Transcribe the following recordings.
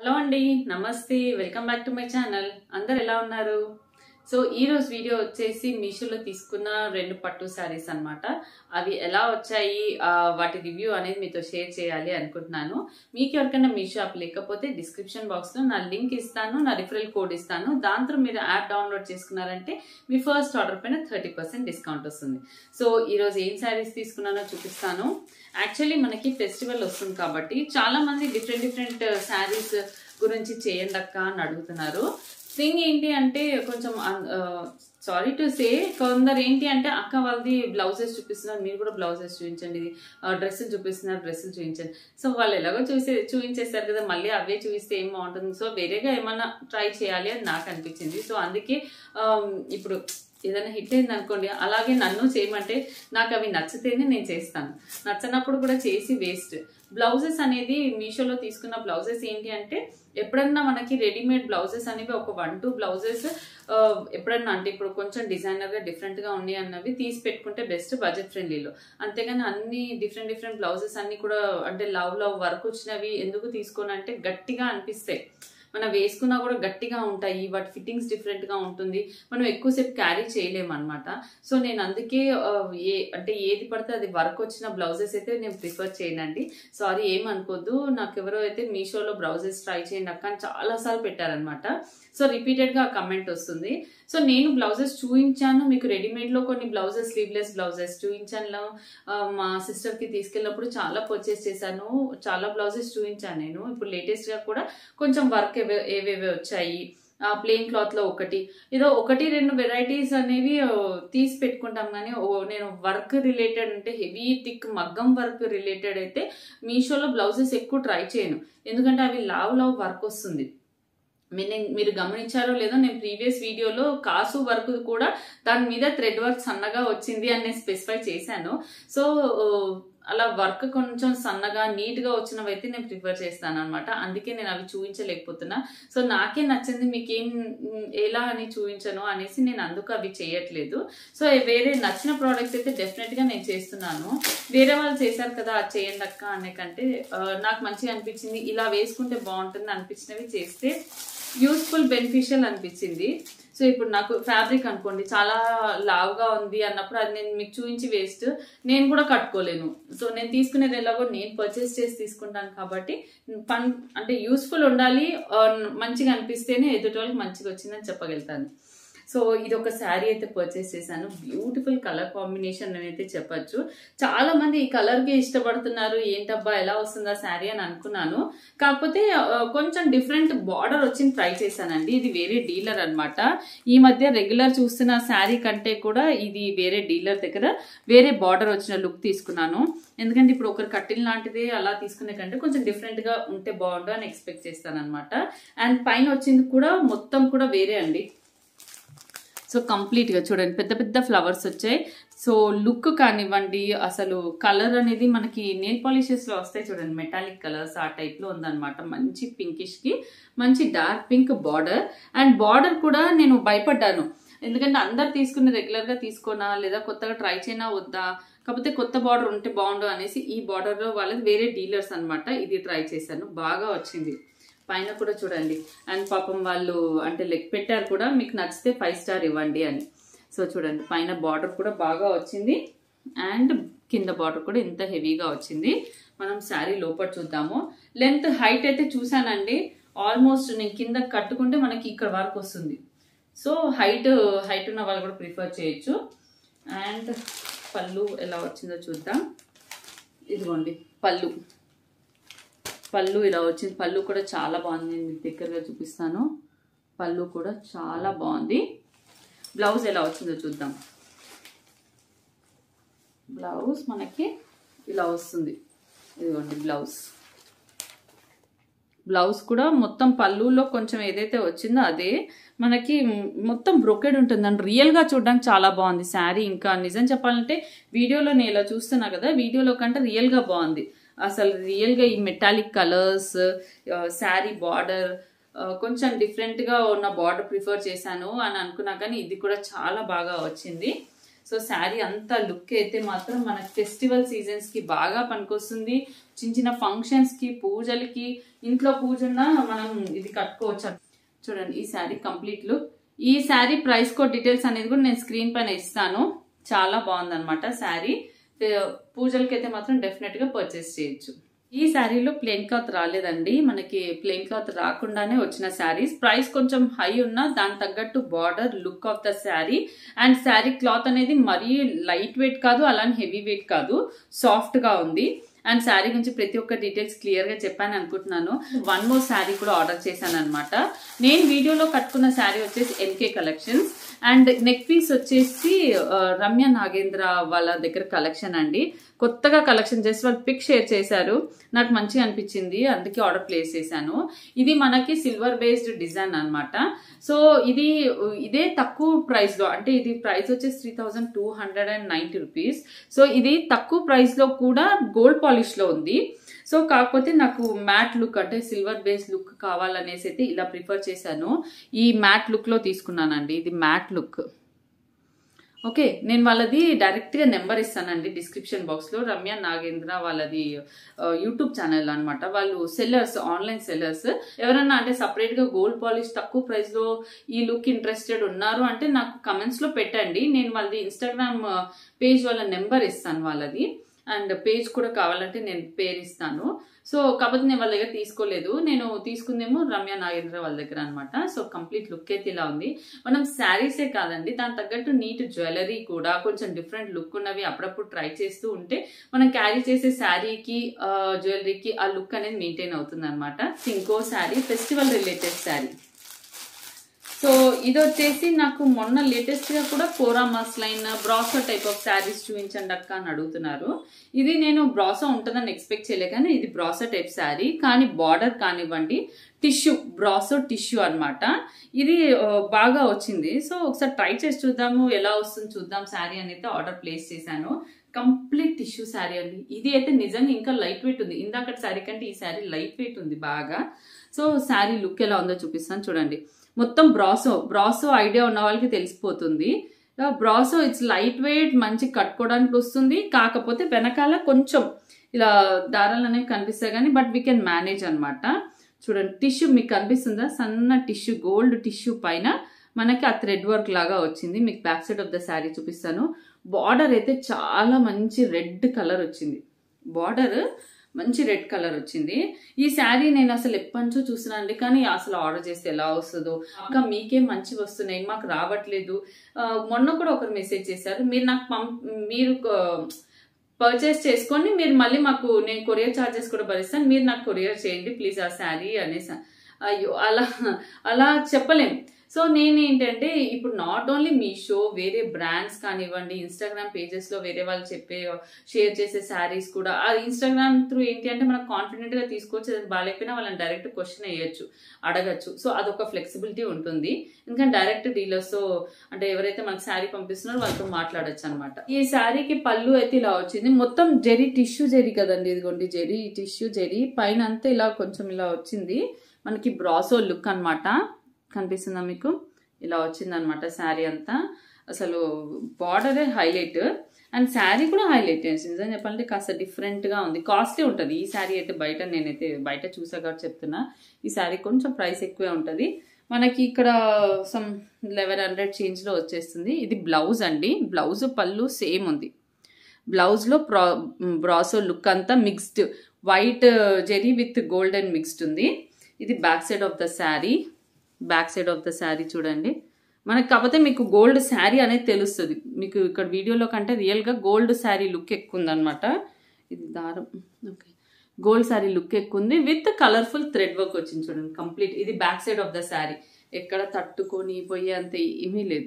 hello అండి నమస్తే welcome back to my channel అందరు ఎలా ఉన్నారు సో ఈ రోజు వీడియో వచ్చేసి మీషోలో తీసుకున్న రెండు పట్టు శారీస్ అన్నమాట అవి ఎలా వచ్చాయి ఆ, వాటి రివ్యూ అనేది మీతో షేర్ చేయాలి అనుకుంటున్నాను మీకు ఎవరికైనా మీషో యాప్ లేకపోతే డిస్క్రిప్షన్ బాక్స్లో నా లింక్ ఇస్తాను నా రిఫరల్ కోడ్ ఇస్తాను దాంతో మీరు యాప్ డౌన్లోడ్ చేసుకున్నారంటే మీ ఫస్ట్ ఆర్డర్ పైన థర్టీ పర్సెంట్ డిస్కౌంట్ వస్తుంది సో ఈరోజు ఏం శారీస్ తీసుకున్నానో చూపిస్తాను యాక్చువల్లీ మనకి ఫెస్టివల్ వస్తుంది కాబట్టి చాలా మంది డిఫరెంట్ డిఫరెంట్ శారీస్ గురించి చేయండి అక్క అని అడుగుతున్నారు థింగ్ ఏంటి అంటే కొంచెం సారీ టు సే కొందరు ఏంటి అంటే అక్క వాళ్ళది బ్లౌజెస్ చూపిస్తున్నారు మీరు కూడా బ్లౌజెస్ చూపించండి డ్రెస్సులు చూపిస్తున్నారు డ్రెస్సులు చూపించండి సో వాళ్ళు ఎలాగో చూసే చూపించేస్తారు కదా మళ్ళీ అవే చూపిస్తే ఏం బాగుంటుంది సో వేరేగా ఏమన్నా ట్రై చేయాలి అని నాకు అనిపించింది సో అందుకే um, ఇప్పుడు ఏదైనా హిట్ అయింది అనుకోండి అలాగే నన్ను చేయమంటే నాకు అవి నచ్చితేనే నేను చేస్తాను నచ్చనప్పుడు కూడా చేసి వేస్ట్ బ్లౌజెస్ అనేది మీషోలో తీసుకున్న బ్లౌజెస్ ఏంటి అంటే ఎప్పుడన్నా మనకి రెడీమేడ్ బ్లౌజెస్ అనేవి ఒక వన్ టూ బ్లౌజెస్ ఎప్పుడన్నా అంటే ఇప్పుడు కొంచెం డిజైనర్గా డిఫరెంట్గా ఉన్నాయి అన్నవి తీసి పెట్టుకుంటే బెస్ట్ బడ్జెట్ ఫ్రెండ్లీలో అంతేగాని అన్ని డిఫరెంట్ డిఫరెంట్ బ్లౌజెస్ అన్ని కూడా అంటే లవ్ లవ్ వర్క్ వచ్చినవి ఎందుకు తీసుకోను అంటే గట్టిగా అనిపిస్తాయి మనం వేసుకున్నా కూడా గట్టిగా ఉంటాయి వాటి ఫిట్టింగ్స్ డిఫరెంట్ గా ఉంటుంది మనం ఎక్కువసేపు క్యారీ చేయలేము అనమాట సో నేను అందుకే ఆ, ఏ అంటే ఏది పడితే అది వర్క్ వచ్చిన బ్లౌజెస్ అయితే నేను ప్రిఫర్ చేయనండి సారీ ఏమనుకోద్దు నాకు ఎవరో అయితే మీషోలో బ్లౌజెస్ ట్రై చేయండి అక్క అని చాలాసార్లు పెట్టారనమాట సో రిపీటెడ్ గా కమెంట్ వస్తుంది సో నేను బ్లౌజెస్ చూపించాను మీకు రెడీమేడ్ లో కొన్ని బ్లౌజెస్ స్లీవ్లెస్ బ్లౌజెస్ చూపించాను ఆ, మా సిస్టర్ కి తీసుకెళ్ళినప్పుడు చాలా పర్చేస్ చేశాను చాలా బ్లౌజెస్ చూపించాను నేను ఇప్పుడు లేటెస్ట్ గా కూడా కొంచెం వర్క్ ఏవే- ఏవేవి వచ్చాయి ప్లెయిన్ క్లాత్ లో ఒకటి ఏదో ఒకటి రెండు వెరైటీస్ అనేవి ఓ, తీసి పెట్టుకుంటాం కానీ ఓ, నేను వర్క్ రిలేటెడ్ అంటే హెవీ థిక్ మగ్గం వర్క్ రిలేటెడ్ అయితే మీషోలో బ్లౌజెస్ ఎక్కువ ట్రై చేయను ఎందుకంటే అవి లావ్ లావ్ వర్క్ వస్తుంది మీ- నేను- మీరు గమనించారో లేదో నేను ప్రీవియస్ వీడియోలో కాసు వర్క్ కూడా దాని మీద థ్రెడ్ వర్క్ సన్నగా వచ్చింది అని నేను స్పెసిఫై చేశాను సో ఓ, అలా వర్క్ కొంచెం సన్నగా నీట్ గా వచ్చినవైతే నేను ప్రిఫర్ చేస్తాను అనమాట అందుకే నేను అవి చూపించలేకపోతున్నా సో నాకే నచ్చింది మీకేం మ్, ఎలా అని చూపించను అనేసి నేను అందుకు అవి చేయట్లేదు సో వేరే నచ్చిన ప్రోడక్ట్స్ అయితే డెఫినెట్ గా నేను చేస్తున్నాను వేరే వాళ్ళు చేశారు కదా అది చేయండి అక్క అనే కంటే ఆ, నాకు మంచిగా అనిపించింది ఇలా వేసుకుంటే బాగుంటుంది అనిపించినవి చేస్తే యూస్ఫుల్ బెనిఫిషియల్ అనిపించింది సో ఇప్పుడు నాకు ఫ్యాబ్రిక్ అనుకోండి చాలా లావుగా ఉంది అన్నప్పుడు అది నేను మీకు చూపించి వేస్ట్ నేను కూడా కట్టుకోలేను సో నేను తీసుకునేది ఎలాగో నేను పర్చేస్ చేసి తీసుకుంటాను కాబట్టి పన్ అంటే యూస్ఫుల్ ఉండాలి ఆ, మంచిగా అనిపిస్తేనే ఎదుటి వాళ్ళకి మంచిగా వచ్చిందని చెప్పగలుగుతాను సో ఇది ఒక శారీ అయితే పర్చేస్ చేశాను బ్యూటిఫుల్ కలర్ కాంబినేషన్ అని అయితే చెప్పొచ్చు చాలా మంది ఈ కలర్ కి ఇష్టపడుతున్నారు ఏంటబ్బా ఎలా వస్తుందా శారీ అని అనుకున్నాను కాకపోతే ఆ, కొంచెం డిఫరెంట్ బార్డర్ వచ్చింది ట్రై చేశానండి ఇది వేరే డీలర్ అన్నమాట ఈ మధ్య రెగ్యులర్ చూస్తున్న శారీ కంటే కూడా ఇది వేరే డీలర్ దగ్గర వేరే బార్డర్ వచ్చిన లుక్ తీసుకున్నాను ఎందుకంటే ఇప్పుడు ఒకరు కట్టిల్ లాంటిదే అలా తీసుకునే కంటే కొంచెం డిఫరెంట్ గా ఉంటే బాగుండు అని ఎక్స్పెక్ట్ చేస్తాను అనమాట అండ్ పైన వచ్చింది కూడా మొత్తం కూడా వేరే అండి సో కంప్లీట్గా చూడండి పెద్ద పెద్ద ఫ్లవర్స్ వచ్చాయి సో లుక్ కానివ్వండి అసలు కలర్ అనేది మనకి నెయిల్ పాలిషెస్లో వస్తాయి చూడండి మెటాలిక్ కలర్స్ ఆ టైప్లో ఉందన్నమాట మంచి పింకిష్కి మంచి dark pink border and border కూడా నేను భయపడ్డాను ఎందుకంటే అందరు తీసుకుని రెగ్యులర్గా తీసుకోనా లేదా కొత్తగా ట్రై చేయనా వద్దా కాకపోతే కొత్త బార్డర్ ఉంటే బాగుండు అనేసి ఈ బార్డర్లో వాళ్ళది వేరే డీలర్స్ అన్నమాట ఇది ట్రై చేశాను బాగా వచ్చింది పైన కూడా చూడండి అండ్ పాపం వాళ్ళు అంటే లెగ్ పెట్టారు కూడా మీకు నచ్చితే ఫైవ్ స్టార్ ఇవ్వండి అని సో చూడండి పైన బార్డర్ కూడా బాగా వచ్చింది అండ్ కింద బార్డర్ కూడా ఇంత హెవీగా వచ్చింది మనం శారీ లోపల చూద్దాము లెంత్ హైట్ అయితే చూసానండి ఆల్మోస్ట్ నేను కింద కట్టుకుంటే మనకి ఇక్కడ వరకు వస్తుంది సో హైట్ హైట్ ఉన్న వాళ్ళు కూడా ప్రిఫర్ చేయొచ్చు అండ్ పళ్ళు ఎలా వచ్చిందో చూద్దాం ఇదిగోండి పళ్ళు పళ్ళు ఇలా వచ్చింది పళ్ళు కూడా చాలా బాగుంది నేను మీకు దగ్గరగా చూపిస్తాను పళ్ళు కూడా చాలా బాగుంది బ్లౌజ్ ఎలా వచ్చిందో చూద్దాం బ్లౌజ్ మనకి ఇలా వస్తుంది ఇదిగోండి బ్లౌజ్ బ్లౌజ్ కూడా మొత్తం పళ్ళులో కొంచెం ఏదైతే వచ్చిందో అదే మనకి మొత్తం బ్రొకెడ్ ఉంటుందండి రియల్గా చూడడానికి చాలా బాగుంది శారీ ఇంకా నిజం చెప్పాలంటే వీడియోలో నేను ఇలా చూస్తున్నా కదా వీడియోలో కంటే రియల్గా బాగుంది అసలు రియల్గా ఈ మెటాలిక్ కలర్స్ శారీ బార్డర్ కొంచెం డిఫరెంట్గా ఉన్న బార్డర్ ప్రిఫర్ చేశాను అని అనుకున్నా కానీ ఇది కూడా చాలా బాగా వచ్చింది సో శారీ అంతా లుక్ అయితే మాత్రం మన ఫెస్టివల్ సీజన్స్ కి బాగా పనికొస్తుంది చిన్న చిన్న ఫంక్షన్స్ కి పూజలకి ఇంట్లో పూజ ఉన్నా మనం ఇది కట్టుకోవచ్చు చూడండి ఈ శారీ కంప్లీట్ లుక్ ఈ శారీ ప్రైస్ కోడ్ డీటెయిల్స్ అనేది కూడా నేను స్క్రీన్ పైన ఇస్తాను చాలా బాగుందన్నమాట శారీ పూజలకి అయితే మాత్రం డెఫినెట్ గా పర్చేస్ చేయొచ్చు ఈ శారీలో ప్లెయిన్ క్లాత్ రాలేదండి మనకి ప్లెయిన్ క్లాత్ రాకుండానే వచ్చిన శారీస్ ప్రైస్ కొంచెం హై ఉన్నా దాని తగ్గట్టు border look of the sari and sari cloth అనేది మరీ లైట్ వెయిట్ కాదు అలానే హెవీ వెయిట్ కాదు సాఫ్ట్ గా ఉంది అండ్ శారీ గురించి ప్రతి ఒక్క డీటెయిల్స్ క్లియర్ గా చెప్పాను అనుకుంటున్నాను వన్ మోర్ శారీ కూడా ఆర్డర్ చేశాను అనమాట నేను వీడియోలో కట్టుకున్న శారీ వచ్చేసి NK collections and neck piece వచ్చేసి రమ్య నాగేంద్ర వాళ్ళ దగ్గర కలెక్షన్ అండి కొత్తగా కలెక్షన్ చేసి వాళ్ళు పిక్ షేర్ చేశారు నాకు మంచిగా అనిపించింది అందుకే ఆర్డర్ ప్లేస్ చేశాను ఇది మనకి సిల్వర్ బేస్డ్ డిజైన్ అనమాట సో ఇది ఇదే తక్కువ ప్రైస్ లో అంటే ఇది ప్రైస్ వచ్చేసి three thousand two hundred and ninety rupees so ఇది తక్కువ ప్రైస్ లో కూడా గోల్డ్ పాలిష్ లో ఉంది సో కాకపోతే నాకు మ్యాట్ లుక్ అంటే సిల్వర్ బేస్ లుక్ కావాలనేసి అయితే ఇలా ప్రిఫర్ చేశాను ఈ మ్యాట్ లుక్ లో తీసుకున్నానండి ఇది మ్యాట్ లుక్ ఓకే నేను వాళ్ళది డైరెక్ట్గా నెంబర్ ఇస్తానండి డిస్క్రిప్షన్ బాక్స్లో రమ్య నాగేంద్ర వాళ్ళది యూట్యూబ్ ఛానల్ అనమాట వాళ్ళు సెల్లర్స్ ఆన్లైన్ సెల్లర్స్ ఎవరన్నా అంటే సపరేట్గా గోల్డ్ పాలిష్ తక్కువ ప్రైస్లో ఈ లుక్ ఇంట్రెస్టెడ్ ఉన్నారు అంటే నాకు కమెంట్స్లో పెట్టండి నేను వాళ్ళది ఇన్స్టాగ్రామ్ పేజ్ వాళ్ళ నెంబర్ ఇస్తాను వాళ్ళది అండ్ పేజ్ కూడా కావాలంటే నేను పేరు ఇస్తాను సో కాకపోతే నేను వాళ్ళ దగ్గర తీసుకోలేదు నేను తీసుకుందేమో రమ్య నాగేంద్ర వాళ్ళ దగ్గర అనమాట సో కంప్లీట్ లుక్ అయితే ఇలా ఉంది మనం శారీసే కాదండి దాని తగ్గట్టు నీట్ జ్యువెలరీ కూడా కొంచెం డిఫరెంట్ లుక్ ఉన్నవి అప్పుడప్పుడు ట్రై చేస్తూ ఉంటే మనం క్యారీ చేసే శారీకి జ్యువెలరీకి ఆ లుక్ అనేది మెయింటైన్ అవుతుంది అనమాట ఇంకో sari festival related sari so ఇది వచ్చేసి నాకు మొన్న లేటెస్ట్ గా కూడా Kora muslin brasso type of saris చూపించండి అక్క అని అడుగుతున్నారు ఇది నేను బ్రాసో ఉంటుందని ఎక్స్పెక్ట్ చేయలే కానీ ఇది బ్రాసో టైప్ శారీ కానీ బార్డర్ కానివ్వండి టిష్యూ బ్రాసో టిష్యూ అనమాట ఇది బాగా వచ్చింది సో ఒకసారి ట్రై చేసి చూద్దాము ఎలా వస్తుంది చూద్దాం శారీ అని అయితే ఆర్డర్ ప్లేస్ చేశాను కంప్లీట్ టిష్యూ శారీ అండి ఇది అయితే నిజంగా ఇంకా లైట్ వెయిట్ ఉంది ఇందాక శారీ కంటే ఈ శారీ లైట్ వెయిట్ ఉంది బాగా సో శారీ లుక్ ఎలా ఉందో చూపిస్తాను చూడండి మొత్తం బ్రాసో బ్రాసో ఐడియా ఉన్న వాళ్ళకి తెలిసిపోతుంది బ్రాసో ఇట్స్ లైట్ వెయిట్ మంచి కట్టుకోవడానికి వస్తుంది కాకపోతే వెనకాల కొంచెం ఇలా దారాలు అనేవి కనిపిస్తాయి కానీ బట్ వీ కెన్ మేనేజ్ అనమాట చూడండి టిష్యూ మీకు కనిపిస్తుందా సన్న టిష్యూ గోల్డ్ టిష్యూ పైన మనకి ఆ థ్రెడ్ వర్క్ లాగా వచ్చింది మీకు back side of the sari చూపిస్తాను బార్డర్ అయితే చాలా మంచి రెడ్ కలర్ వచ్చింది బార్డర్ మంచి రెడ్ కలర్ వచ్చింది ఈ శారీ నేను అసలు ఎప్పటి నుంచో చూసినానండి కానీ అసలు ఆర్డర్ చేస్తే ఎలా వస్తుందో ఇంకా మీకేం మంచి వస్తున్నాయి మాకు రావట్లేదు మొన్న కూడా ఒకరు మెసేజ్ చేశారు మీరు నాకు పంప్ మీరు పర్చేస్ చేసుకొని మీరు మళ్ళీ మాకు నేను కొరియర్ ఛార్జెస్ కూడా భరిస్తాను మీరు నాకు కొరియర్ చేయండి ప్లీజ్ ఆ శారీ అనేసి అయ్యో అలా అలా చెప్పలేం సో నేను ఏంటంటే ఇప్పుడు నాట్ ఓన్లీ మీషో వేరే బ్రాండ్స్ కానివ్వండి ఇన్స్టాగ్రామ్ పేజెస్లో వేరే వాళ్ళు చెప్పే షేర్ చేసే శారీస్ కూడా ఆ ఇన్స్టాగ్రామ్ త్రూ ఏంటి అంటే మనం కాన్ఫిడెంట్గా తీసుకోవచ్చు అది బాగాలేకపోయినా వాళ్ళని డైరెక్ట్ క్వశ్చన్ వేయచ్చు అడగచ్చు సో అదొక ఫ్లెక్సిబిలిటీ ఉంటుంది ఇంకా డైరెక్ట్ డీలర్స్ అంటే ఎవరైతే మనకు శారీ పంపిస్తున్నారో వాళ్ళతో మాట్లాడచ్చు అనమాట ఈ శారీకి పళ్ళు అయితే ఇలా వచ్చింది మొత్తం జెరీ టిష్యూ జెరీ కదండి ఇదిగోండి జెరీ టిష్యూ జెరీ పైన అంతా ఇలా కొంచెం ఇలా వచ్చింది మనకి బ్రాసో లుక్ అనమాట కనిపిస్తుందా మీకు ఇలా వచ్చిందనమాట శారీ అంతా అసలు బార్డరే హైలైట్ అండ్ శారీ కూడా హైలైట్ నిజం చెప్పాలంటే కాస్త డిఫరెంట్గా ఉంది కాస్ట్లీ ఉంటుంది ఈ శారీ అయితే బయట నేనైతే బయట చూసా కాబట్టి చెప్తున్నా ఈ శారీ కొంచెం ప్రైస్ ఎక్కువే ఉంటుంది మనకి ఇక్కడ సమ్ లెవెన్ హండ్రెడ్ చేంజ్లో వచ్చేస్తుంది ఇది బ్లౌజ్ అండి బ్లౌజ్ పళ్ళు సేమ్ ఉంది బ్లౌజ్లో ప్రా బ్రాసో లుక్ అంతా mixed white zari with golden mixed ఉంది ఇది back side of the sari back side of the sari చూడండి మనకి కాకపోతే మీకు గోల్డ్ శారీ అనేది తెలుస్తుంది మీకు ఇక్కడ వీడియోలో కంటే రియల్గా గోల్డ్ శారీ లుక్ ఎక్కువ ఉందన్నమాట ఇది దారం ఓకే గోల్డ్ శారీ లుక్ ఎక్కువ ఉంది విత్ కలర్ఫుల్ థ్రెడ్ వర్క్ వచ్చింది చూడండి కంప్లీట్ ఇది back side of the sari ఎక్కడ తట్టుకొని పోయే అంత ఏమీ లేదు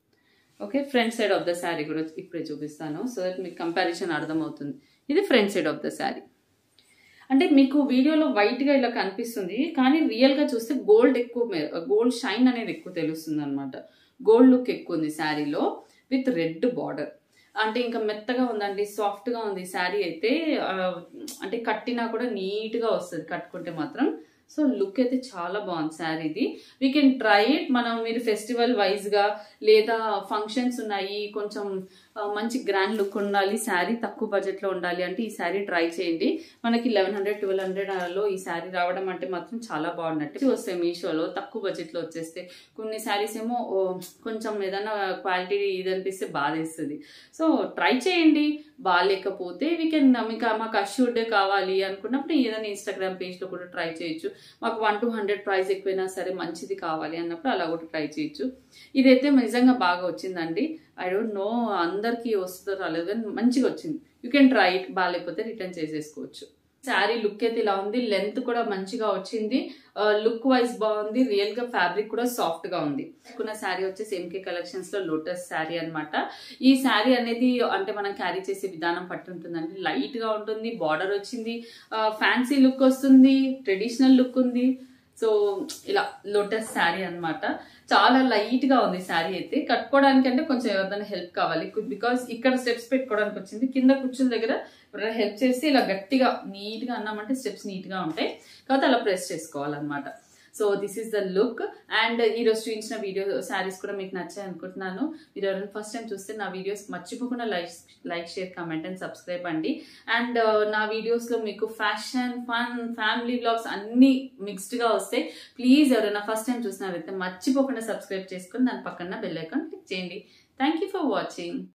okay front side of the sari కూడా ఇప్పుడే చూపిస్తాను సో దట్ మీకు కంపారిజన్ అర్థమవుతుంది ఇది front side of the sari అంటే మీకు వీడియోలో వైట్గా ఇలా కనిపిస్తుంది కానీ రియల్గా చూస్తే గోల్డ్ ఎక్కువ గోల్డ్ షైన్ అనేది ఎక్కువ తెలుస్తుంది అనమాట గోల్డ్ లుక్ ఎక్కువ ఉంది శారీలో విత్ రెడ్ బార్డర్ అంటే ఇంకా మెత్తగా ఉందండి సాఫ్ట్గా ఉంది శారీ అయితే అంటే కట్టినా కూడా నీట్గా వస్తుంది కట్టుకుంటే మాత్రం సో లుక్ అయితే చాలా బాగుంది శారీ ఇది వీ కెన్ ట్రై ఇట్ మనం మీరు ఫెస్టివల్ వైజ్గా లేదా ఫంక్షన్స్ ఉన్నాయి కొంచెం ఆ, మంచి గ్రాండ్ లుక్ ఉండాలి శారీ తక్కువ బడ్జెట్లో ఉండాలి అంటే ఈ శారీ ట్రై చేయండి మనకి లెవెన్ హండ్రెడ్ ట్వెల్వ్ హండ్రెడ్ లో ఈ శారీ రావడం అంటే మాత్రం చాలా బాగున్నట్టు వస్తాయి మీషోలో తక్కువ బడ్జెట్లో వచ్చేస్తే కొన్ని శారీస్ ఏమో ఓ, కొంచెం ఏదైనా క్వాలిటీ ఇది అనిపిస్తే బాధ వేస్తుంది సో ట్రై చేయండి బాగాలేకపోతే వీ కెన్ మీకు మాకు అష్యూర్డ్ కావాలి అనుకున్నప్పుడు ఏదైనా ఇన్స్టాగ్రామ్ పేజ్లో కూడా ట్రై చేయొచ్చు మాకు వన్ టు హండ్రెడ్ ప్రైస్ ఎక్కువైనా సరే మంచిది కావాలి అన్నప్పుడు అలా కూడా ట్రై చేయొచ్చు ఇదైతే నిజంగా బాగా వచ్చిందండి ఐ డోంట్ నో అందరికీ వస్తుందో రాలేదు కానీ మంచిగా వచ్చింది యూ కెన్ ట్రై ఇట్ బాగాలేకపోతే రిటర్న్ చేసేసుకోవచ్చు శారీ లుక్ అయితే ఇలా ఉంది లెంత్ కూడా మంచిగా వచ్చింది లుక్ వైజ్ బాగుంది రియల్ గా ఫ్యాబ్రిక్ కూడా సాఫ్ట్ గా ఉంది కొన్న శారీ వచ్చేసి ఎంకే కలెక్షన్స్ లో లోటస్ శారీ అన్నమాట ఈ శారీ అనేది అంటే మనం క్యారీ చేసే విధానం పట్టి ఉంటుందండి లైట్ గా ఉంటుంది బార్డర్ వచ్చింది ఫ్యాన్సీ లుక్ వస్తుంది ట్రెడిషనల్ లుక్ ఉంది సో ఇలా లోటస్ శారీ అన్నమాట చాలా లైట్ గా ఉంది శారీ అయితే కట్టుకోవడానికి అంటే కొంచెం ఎవరిదైనా హెల్ప్ కావాలి బికాస్ ఇక్కడ స్టెప్స్ పెట్టుకోవడానికి వచ్చింది కింద కూర్చున్న దగ్గర ఎవరైనా హెల్ప్ చేసి ఇలా గట్టిగా నీట్ గా అన్నామంటే స్టెప్స్ నీట్ గా ఉంటాయి కాబట్టి అలా ప్రెస్ చేసుకోవాలన్నమాట so this is the look and ఈ రోజు చూపించిన వీడియో శారీస్ కూడా మీకు నచ్చాయి అనుకుంటున్నాను మీరు ఎవరైనా ఫస్ట్ టైం చూస్తే నా వీడియోస్ మర్చిపోకుండా like like share comment and subscribe అండి అండ్ నా వీడియోస్ లో మీకు ఫ్యాషన్ ఫన్ ఫ్యామిలీ బ్లాగ్స్ అన్ని మిక్స్డ్ గా వస్తాయి ప్లీజ్ ఎవరైనా ఫస్ట్ టైం చూసినారైతే మర్చిపోకుండా సబ్స్క్రైబ్ చేసుకొని దాని పక్కన బెల్ ఐకాన్ క్లిక్ చేయండి థ్యాంక్ యూ ఫర్ వాచింగ్